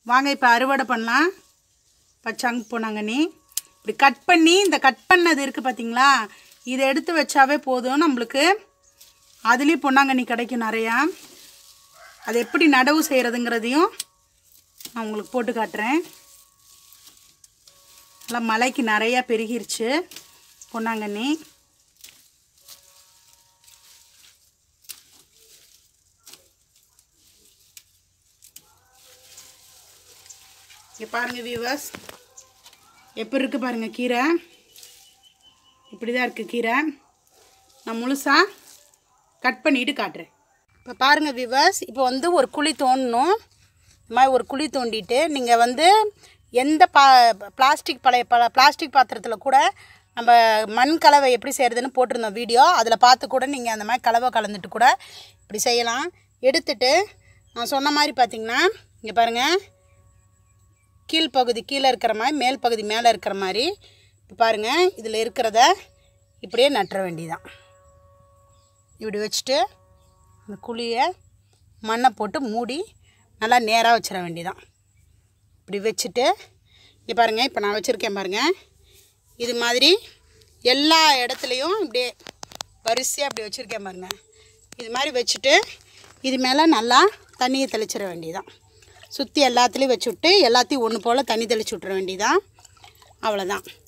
வாங்க இப்போ அறுவடை பண்ணலாம் பச்சாங்க பொன்னாங்கண்ணி இப்படி கட் பண்ணி இந்த கட் பண்ணது இருக்குது பார்த்தீங்களா இதை எடுத்து வச்சாவே போதும் நம்மளுக்கு அதுலேயும் பொன்னாங்கண்ணி கிடைக்கும் நிறையா அது எப்படி நடவு செய்கிறதுங்கிறதையும் நான் உங்களுக்கு போட்டு காட்டுறேன் நல்லா மலைக்கு நிறையா பெருகிருச்சு பொன்னாங்கண்ணி இங்கே பாருங்கள் வியூவர்ஸ் எப்படி இருக்குது பாருங்கள் கீரை இப்படி தான் இருக்குது கீரை நான் முழுசாக கட் பண்ணிட்டு காட்டுறேன் இப்போ பாருங்கள் வியூவர்ஸ் இப்போ வந்து ஒரு குழி தோண்டணும் இந்த மாதிரி ஒரு குழி தோண்டிட்டு நீங்கள் வந்து எந்த பா பிளாஸ்டிக் பழைய பல பிளாஸ்டிக் பாத்திரத்தில் கூட நம்ம மண் கலவை எப்படி செய்கிறதுன்னு போட்டிருந்தோம் வீடியோ அதில் பார்த்து கூட நீங்கள் அந்த மாதிரி கலவை கலந்துட்டு கூட இப்படி செய்யலாம் எடுத்துட்டு நான் சொன்ன மாதிரி பார்த்தீங்கன்னா இங்கே பாருங்கள் கீழ்ப்பகுதி கீழே இருக்கிற மாதிரி மேல் பகுதி மேலே இருக்கிற மாதிரி இப்போ பாருங்கள் இதில் இருக்கிறத இப்படியே நட்டுற வேண்டியதான் இப்படி வச்சுட்டு இந்த குழியை மண்ணை போட்டு மூடி நல்லா நேராக வச்சிட வேண்டியதான் இப்படி வச்சுட்டு இங்கே பாருங்கள் இப்போ நான் வச்சுருக்கேன் பாருங்கள் இது மாதிரி எல்லா இடத்துலையும் இப்படியே வரிசையாக அப்படி வச்சுருக்கேன் பாருங்கள் இது மாதிரி வச்சுட்டு இது மேலே நல்லா தண்ணியை தெளிச்சிட வேண்டியதான் சுற்றி எல்லாத்துலேயும் வச்சு விட்டு எல்லாத்தையும் ஒன்று போல் தண்ணி தெளிச்சு விட்ற வேண்டியதான் அவ்வளோதான்